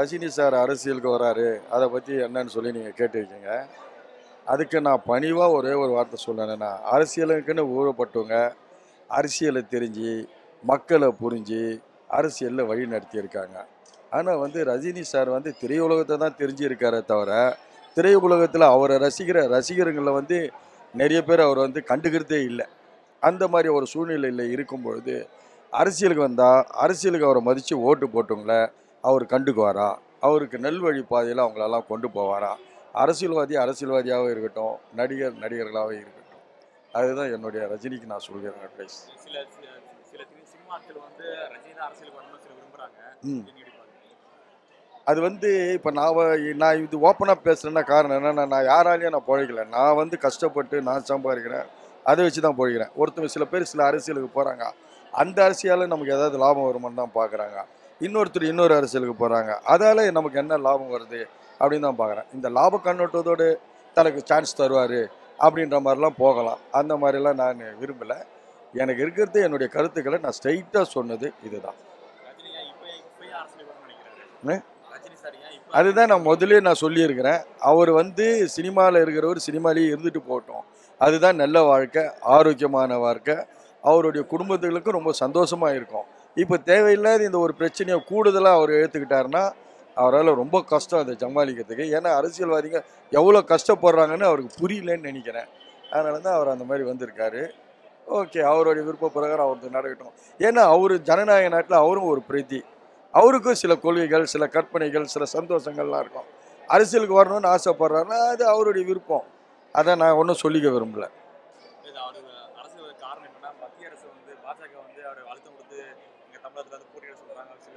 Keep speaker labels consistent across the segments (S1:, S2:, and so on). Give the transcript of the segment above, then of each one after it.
S1: Rajini sir அரசியலுக்கு வராரு அதை பற்றி என்னன்னு சொல்லி நீங்கள் கேட்டிருக்கீங்க அதுக்கு நான் பணிவாக ஒரே ஒரு வார்த்தை சொல்லணும்னா அரசியலுக்குன்னு ஊழப்பட்டவங்க அரசியலை தெரிஞ்சு மக்களை புரிஞ்சு அரசியலில் வழி நடத்தியிருக்காங்க ஆனால் வந்து ரஜினி சார் வந்து திரையுலகத்தை தான் தெரிஞ்சிருக்காரே தவிர திரையுலகத்தில் அவரை ரசிக்கிற ரசிகர்களை வந்து நிறைய பேர் அவர் வந்து கண்டுக்கிறதே இல்லை அந்த மாதிரி ஒரு சூழ்நிலையில் இருக்கும் பொழுது அரசியலுக்கு வந்தால் அரசியலுக்கு அவரை மதித்து ஓட்டு போட்டவங்கள அவர் கண்டுக்குவாரா அவருக்கு நல்வழி பாதையில் அவங்களெல்லாம் கொண்டு போவாரா அரசியல்வாதி அரசியல்வாதியாகவும் இருக்கட்டும் நடிகர் நடிகர்களாகவும் இருக்கட்டும் அதுதான் என்னுடைய ரஜினிக்கு நான் சொல்கிறேன் அட்வைஸ்
S2: சில சில சில சினி- சினிமாக்கள் வந்து ரஜினி தான் அரசியலுக்கு வரணும்னு சில விரும்புறாங்க
S1: ம்
S2: நீங்க எப்படி பாக்குறீங்க?
S1: அது வந்து இப்போ நான் வ- நான் இது ஓப்பனாக பேசுகிறேன்னா காரணம் என்னன்னா நான் யாராலையும் நான் பிழைக்கல நான் வந்து கஷ்டப்பட்டு நான் சம்பாதிக்கிறேன் அதை வச்சு தான் பிழைக்கிறேன் ஒருத்தவங்க சில பேர் சில அரசியலுக்கு போகிறாங்க அந்த அரசியலில் நமக்கு ஏதாவது லாபம் வருமானு தான் பார்க்குறாங்க இன்னொருத்தர் இன்னொரு அரசியலுக்கு போகிறாங்க அதால் நமக்கு என்ன லாபம் வருது அப்படின்னு தான் பார்க்குறேன் இந்த லாப கண்ணோட்டத்தோடு தனக்கு சான்ஸ் தருவார் அப்படின்ற மாதிரிலாம் போகலாம் அந்த மாதிரிலாம் நான் விரும்பலை எனக்கு இருக்கிறது என்னுடைய கருத்துக்களை நான் ஸ்ட்ரைட்டாக சொன்னது இதுதான்
S2: ரஜினி ஏன் இப்ப இப்பயே அரசியலுக்கு வரணும்னு
S1: என்ன?
S2: நினைக்கிறாரு ரஜினி சார் ஏன் இப்ப
S1: அதுதான் நான் முதலே நான் சொல்லியிருக்கிறேன் அவர் வந்து சினிமாவில் இருக்கிறவர் சினிமாலேயே இருந்துட்டு போகட்டும் அதுதான் நல்ல வாழ்க்கை ஆரோக்கியமான வாழ்க்கை அவருடைய குடும்பத்துகளுக்கும் ரொம்ப சந்தோஷமாக இருக்கும் இப்போ தேவையில்லாத இந்த ஒரு பிரச்சனையை கூடுதலாக அவர் எடுத்துக்கிட்டாருன்னா அவரால் ரொம்ப கஷ்டம் அதை சமாளிக்கிறதுக்கு ஏன்னா அரசியல்வாதிங்க எவ்வளோ கஷ்டப்படுறாங்கன்னு அவருக்கு புரியலன்னு நினைக்கிறேன் அதனால தான் அவர் அந்த மாதிரி வந்திருக்காரு ஓகே அவருடைய விருப்ப பிரகாரம் அவருக்கு நடக்கட்டும் ஏன்னா அவர் ஜனநாயக நாட்டில் அவரும் ஒரு பிரதி அவருக்கும் சில கொள்கைகள் சில கற்பனைகள் சில சந்தோஷங்கள்லாம் இருக்கும் அரசியலுக்கு வரணும்னு ஆசைப்படுறாருன்னா அது அவருடைய விருப்பம் அதை நான் ஒன்றும் சொல்லிக்க விரும்பல
S2: இது அவரு அரசியல் காரணம் என்னன்னா மத்திய அரசு வந்து பாஜக வந்து அவர் அழுத்தம் கொடுத்து இங்க தமிழகத்துல வந்து போட்டியிட சொல்றாங்க சில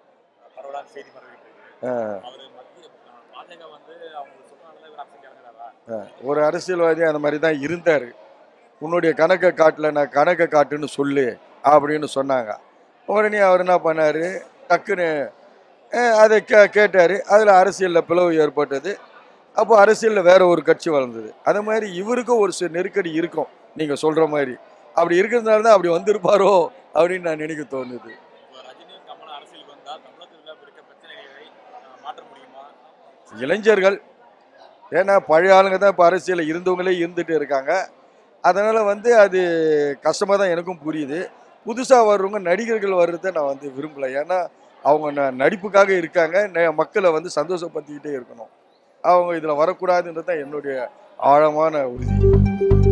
S2: பரவலான செய்தி பரவிட்டு இருக்கு அவரு மத்திய பாஜக வந்து அவங்க சொல்றதுனால இவர் அரசியல் இறங்குறாரா
S1: ஒரு அரசியல்வாதி அந்த மாதிரி தான் இருந்தார் உன்னுடைய கணக்கை காட்டல நான் கணக்கை காட்டுன்னு சொல்லு அப்படின்னு சொன்னாங்க உடனே அவர் என்ன பண்ணார் டக்குன்னு அஹ், அதை கே கேட்டார் அதில் அரசியலில் பிளவு ஏற்பட்டது அப்போ அரசியலில் வேற ஒரு கட்சி வளர்ந்தது அது மாதிரி இவருக்கும் ஒரு சில நெருக்கடி இருக்கும் நீங்கள் சொல்கிற மாதிரி அப்படி இருக்கிறதுனால தான் அப்படி வந்திருப்பாரோ அப்படின்னு நான் நினைக்க தோணுது
S2: இப்ப ரஜினியும் கமலும் அரசியலுக்கு வந்தா தமிழகத்தில் இருக்க பிரச்சனைகளை அஹ், மாற்ற முடியுமா
S1: இளைஞர்கள் ஏன்னா பழைய ஆளுங்க தான் இப்போ அரசியலில் இருந்தவங்களே இருந்துட்டு இருக்காங்க அதனால் வந்து அது கஷ்டமாக தான் எனக்கும் புரியுது புதுசாக வர்றவங்க நடிகர்கள் வர்றதை நான் வந்து விரும்பலை ஏன்னா அவங்க ந- நடிப்புக்காக இருக்காங்க ந- மக்களை வந்து சந்தோஷப்படுத்திக்கிட்டே இருக்கணும் அவங்க இதில் வரக்கூடாதுன்றது தான் என்னுடைய ஆழமான உறுதி